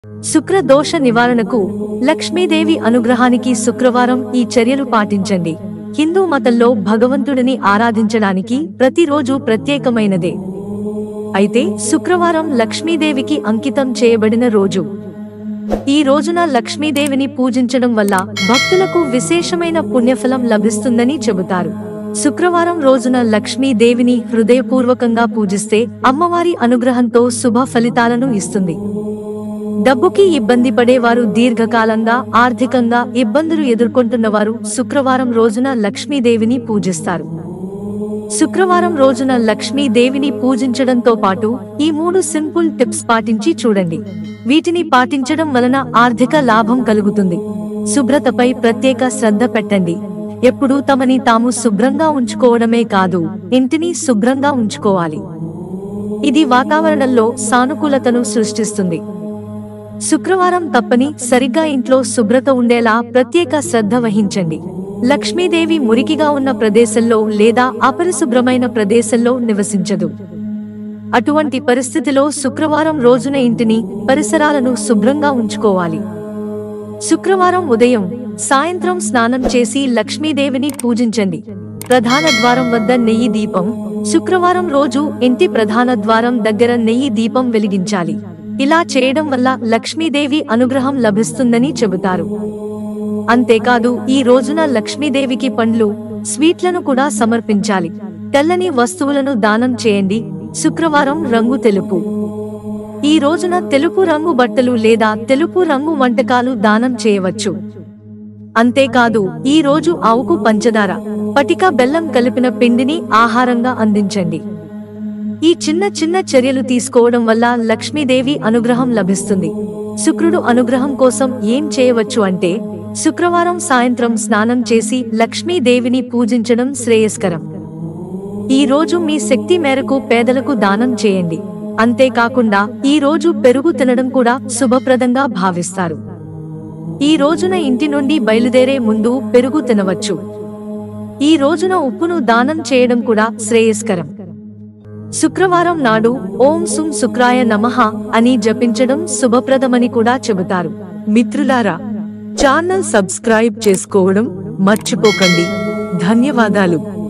శుక్ర దోష నివారణకు లక్ష్మీదేవి అనుగ్రహానికి శుక్రవారం ఈ చర్యలు పాటించండి హిందూ మతంలో భగవంతుడిని ఆరాధించడానికి ప్రతిరోజు ప్రత్యేకమైనదే అయితే శుక్రవారం లక్ష్మీదేవికి అంకితం చేయబడిన రోజు ఈ రోజున లక్ష్మీదేవిని పూజించడం వల్ల భక్తులకు విశేషమైన పుణ్యఫలం లభిస్తుందని చెబుతారు శుక్రవారం రోజున లక్ష్మీదేవిని హృదయపూర్వకంగా పూజిస్తే అమ్మవారి అనుగ్రహంతో శుభ ఫలితాలను ఇస్తుంది డబ్బుకి ఇబ్బంది పడేవారు దీర్ఘకాలంగా ఆర్థికంగా ఇబ్బందులు ఎదుర్కొంటున్నవారు శుక్రవారం రోజున లక్ష్మీదేవిని పూజిస్తారు శుక్రవారం రోజున లక్ష్మీదేవిని పూజించడంతో పాటు ఈ మూడు సింపుల్ టిప్స్ పాటించి చూడండి వీటిని పాటించడం వలన ఆర్థిక లాభం కలుగుతుంది శుభ్రతపై ప్రత్యేక శ్రద్ధ పెట్టండి ఎప్పుడూ తమని తాము శుభ్రంగా ఉంచుకోవడమే కాదు ఇంటిని శుభ్రంగా ఉంచుకోవాలి ఇది వాతావరణంలో సానుకూలతను సృష్టిస్తుంది శుక్రవారం తప్పని సరిగ్గా ఇంట్లో శుభ్రత ఉండేలా ప్రత్యేక శ్రద్ధ వహించండి లక్ష్మీదేవి మురికిగా ఉన్న ప్రదేశంలో లేదా అపరిశుభ్రమైన ప్రదేశంలో నివసించదు అటువంటి పరిస్థితిలో శుక్రవారం రోజున ఇంటిని పరిసరాలను శుభ్రంగా ఉంచుకోవాలి శుక్రవారం ఉదయం సాయంత్రం స్నానం చేసి లక్ష్మీదేవిని పూజించండి ప్రధాన ద్వారం వద్ద నెయ్యి దీపం శుక్రవారం రోజు ఇంటి ప్రధాన ద్వారం దగ్గర నెయ్యి దీపం వెలిగించాలి ఇలా చేయడం వల్ల లక్ష్మీదేవి అనుగ్రహం లభిస్తుందని చెబుతారు అంతేకాదు ఈ రోజున లక్ష్మీదేవికి పండ్లు స్వీట్లను కూడా సమర్పించాలి తెల్లని వస్తువులను దానం చేయండి శుక్రవారం రంగు తెలుపు ఈ రోజున తెలుపు రంగు బట్టలు లేదా తెలుపు రంగు వంటకాలు దానం చేయవచ్చు అంతేకాదు ఈ రోజు ఆవుకు పంచదార పటిక బెల్లం కలిపిన పిండిని ఆహారంగా అందించండి ఈ చిన్న చిన్న చర్యలు తీసుకోవడం వల్ల లక్ష్మీదేవి అనుగ్రహం లభిస్తుంది శుక్రుడు అనుగ్రహం కోసం ఏం చేయవచ్చు అంటే శుక్రవారం సాయంత్రం స్నానం చేసి లక్ష్మీదేవిని పూజించడం శ్రేయస్కరం ఈ రోజు మీ శక్తి మేరకు పేదలకు దానం చేయండి అంతేకాకుండా ఈ రోజు పెరుగు తినడం కూడా శుభప్రదంగా భావిస్తారు ఈ రోజున ఇంటి నుండి బయలుదేరే ముందు పెరుగు తినవచ్చు ఈ రోజున ఉప్పును దానం చేయడం కూడా శ్రేయస్కరం శుక్రవారం నాడు ఓం సుం శుక్రాయ నమః అని జపించడం శుభప్రదమని కూడా చెబుతారు మిత్రులారా ఛానల్ సబ్స్క్రైబ్ చేసుకోవడం మర్చిపోకండి ధన్యవాదాలు